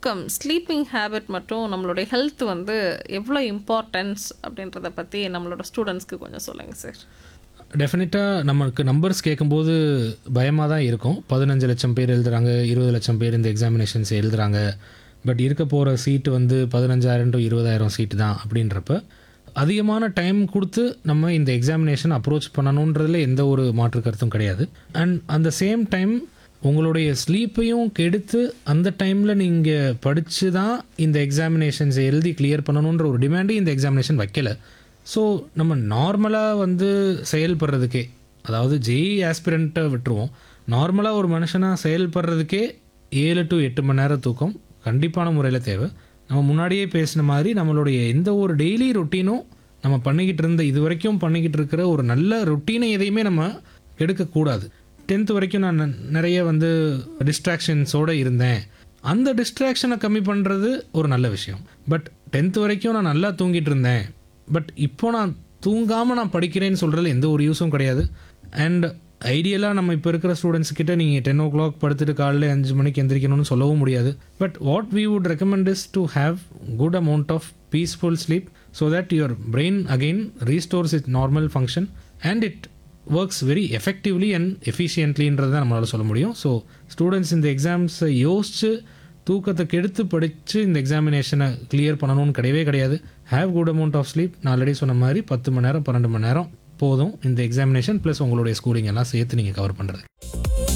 தூக்கம் sleeping habit மட்டும் நம்மளுடைய ஹெல்த் வந்து எவ்வளோ இம்பார்ட்டன்ஸ் அப்படின்றத பற்றி நம்மளோட ஸ்டூடெண்ட்ஸ்க்கு கொஞ்சம் சொல்லுங்கள் சார் டெஃபினட்டாக நமக்கு நம்பர்ஸ் கேட்கும்போது பயமாக தான் இருக்கும் பதினஞ்சு லட்சம் பேர் எழுதுறாங்க இருபது லட்சம் பேர் இந்த எக்ஸாமினேஷன்ஸ் எழுதுறாங்க பட் இருக்க போகிற சீட்டு வந்து பதினஞ்சாயிரம் டு இருபதாயிரம் சீட்டு தான் அப்படின்றப்ப அதிகமான டைம் கொடுத்து நம்ம இந்த எக்ஸாமினேஷன் அப்ரோச் பண்ணணுன்றதுல எந்த ஒரு மாற்று கருத்தும் கிடையாது அண்ட் அந்த சேம் டைம் உங்களுடைய ஸ்லீப்பையும் கெடுத்து அந்த டைமில் நீங்கள் படித்து தான் இந்த எக்ஸாமினேஷன்ஸை எழுதி கிளியர் பண்ணணுன்ற ஒரு டிமாண்டையும் இந்த எக்ஸாமினேஷன் வைக்கல ஸோ நம்ம நார்மலாக வந்து செயல்படுறதுக்கே அதாவது ஜெய் ஆஸ்பிரண்ட்டை விட்டுருவோம் நார்மலாக ஒரு மனுஷனாக செயல்படுறதுக்கே ஏழு டு எட்டு மணி நேரம் தூக்கம் கண்டிப்பான முறையில் தேவை நம்ம முன்னாடியே பேசின மாதிரி நம்மளுடைய எந்த ஒரு டெய்லி ரொட்டீனும் நம்ம பண்ணிக்கிட்டு இருந்த இது வரைக்கும் பண்ணிக்கிட்டு இருக்கிற ஒரு நல்ல ரொட்டீனை எதையுமே நம்ம எடுக்கக்கூடாது டென்த்து வரைக்கும் நான் ந- நிறைய வந்து டிஸ்ட்ராக்ஷன்ஸோடு இருந்தேன் அந்த டிஸ்ட்ராக்ஷனை கம்மி பண்ணுறது ஒரு நல்ல விஷயம் பட் டென்த்து வரைக்கும் நான் நல்லா தூங்கிட்டு இருந்தேன் பட் இப்போ நான் தூங்காமல் நான் படிக்கிறேன்னு சொல்கிறதுல எந்த ஒரு யூஸும் கிடையாது அண்ட் ஐடியலாக நம்ம இப்போ இருக்கிற ஸ்டூடெண்ட்ஸ் கிட்ட நீங்கள் டென் ஓ கிளாக் படுத்துட்டு காலையில் அஞ்சு மணிக்கு எந்திரிக்கணும்னு சொல்லவும் முடியாது but what we would recommend is to have good amount of peaceful sleep so that your brain again restores it normal function and it works very effectively and எஃபிஷியன்ட்லின்றது தான் நம்மளால் சொல்ல முடியும் ஸோ ஸ்டூடெண்ட்ஸ் இந்த எக்ஸாம்ஸை யோசித்து தூக்கத்தை கெடுத்து படித்து இந்த எக்ஸாமினேஷனை கிளியர் பண்ணணும்னு கிடையவே கிடையாது have good amount of sleep நான் ஆல்ரெடி சொன்ன மாதிரி பத்து மணி நேரம் பன்னெண்டு மணி நேரம் போதும் இந்த எக்ஸாமினேஷன் ப்ளஸ் உங்களுடைய ஸ்கூலிங் எல்லாம் சேர்த்து நீங்கள் கவர் பண்ணுறது